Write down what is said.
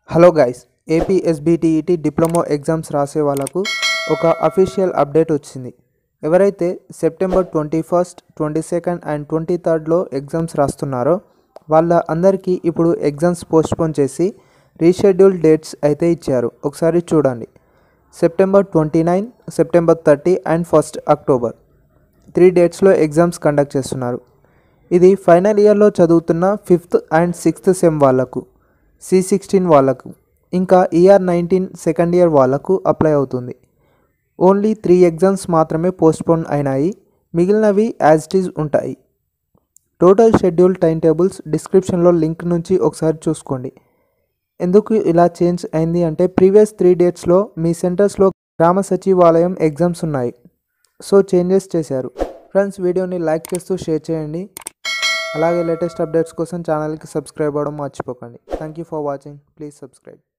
hello guys AP SBTET diploma exams రాసే వాళ్ళకు ఒక అఫీషియల్ అప్డేట్ వచ్చింది ఎవరైతే September twenty first twenty second and ట్వంటీ థర్డ్లో ఎగ్జామ్స్ రాస్తున్నారో వాళ్ళ అందరికీ ఇప్పుడు ఎగ్జామ్స్ పోస్ట్పోన్ చేసి రీషెడ్యూల్ డేట్స్ అయితే ఇచ్చారు ఒకసారి చూడండి September twenty nine September thirty and first October three డేట్స్లో ఎగ్జామ్స్ కండక్ట్ చేస్తున్నారు ఇది ఫైనల్ ఇయర్లో చదువుతున్న ఫిఫ్త్ అండ్ సిక్స్త్ సెమ్ వాళ్ళకు సి సిక్స్టీన్ వాళ్ళకు ఇంకా ఈఆర్ నైన్టీన్ సెకండ్ ఇయర్ వాళ్ళకు అప్లై అవుతుంది ఓన్లీ త్రీ ఎగ్జామ్స్ మాత్రమే పోస్ట్పోన్ అయినాయి మిగిలినవి యాజ్ ఇట్ ఈజ్ ఉంటాయి టోటల్ షెడ్యూల్ టైం టేబుల్స్ డిస్క్రిప్షన్లో లింక్ నుంచి ఒకసారి చూసుకోండి ఎందుకు ఇలా చేంజ్ అయింది అంటే ప్రీవియస్ త్రీ డేట్స్లో మీ సెంటర్స్లో గ్రామ సచివాలయం ఎగ్జామ్స్ ఉన్నాయి సో చేంజెస్ చేశారు ఫ్రెండ్స్ వీడియోని లైక్ చేస్తూ షేర్ చేయండి అలాగే లేటెస్ట్ అప్డేట్స్ కోసం ఛానల్కి సబ్స్క్రైబ్ అవ్వడం మర్చిపోకండి thank you for watching please subscribe